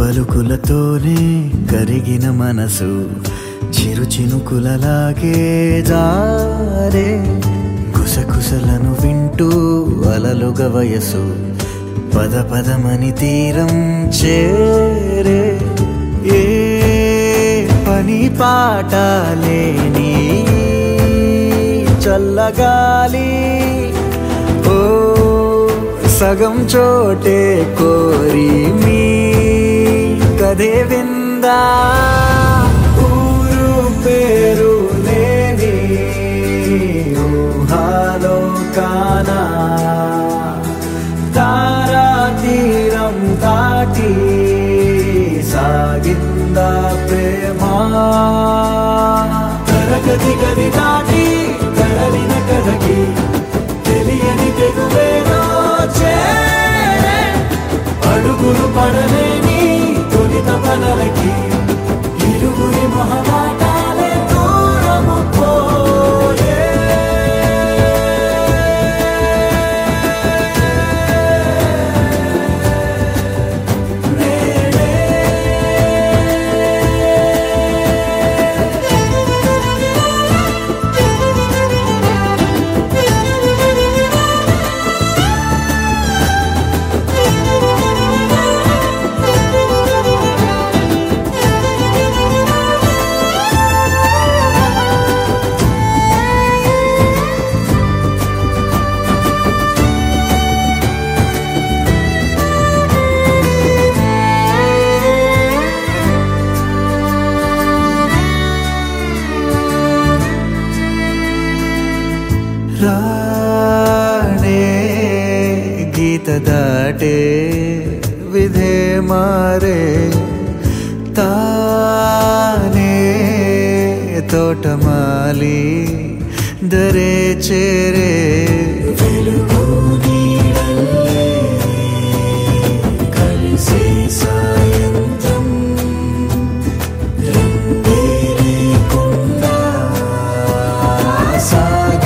పలుకులతోనే కరిగిన మనసు చిరు చినుకులలాగే జారే కుసకుసలను వింటూ అలలుగ వయసు పద పదమని తీరం చేరే ఏ పని పాట లేని చల్లగాలి ఓ సగం చోటే కోరి మీ కదే విందా ఊరు పేరు లేని ఊహాలో కానా తారా తీరం దాటి సాగిందా ప్రేమ తరగతి గది దాటి కడలిన కదకి తెలియని తెగువేలో చేరే అడుగులు పడలేని తొలిత పనలకి ఇరుగురి మొహమాటాలే దూరము పోయే రాణే గీత దాటే విధే మారే తానే తోటమాలి దరే చేరే వెలుగు నీడల్లే కలిసే సాయంత్రం రెండే లేకుండా సాగే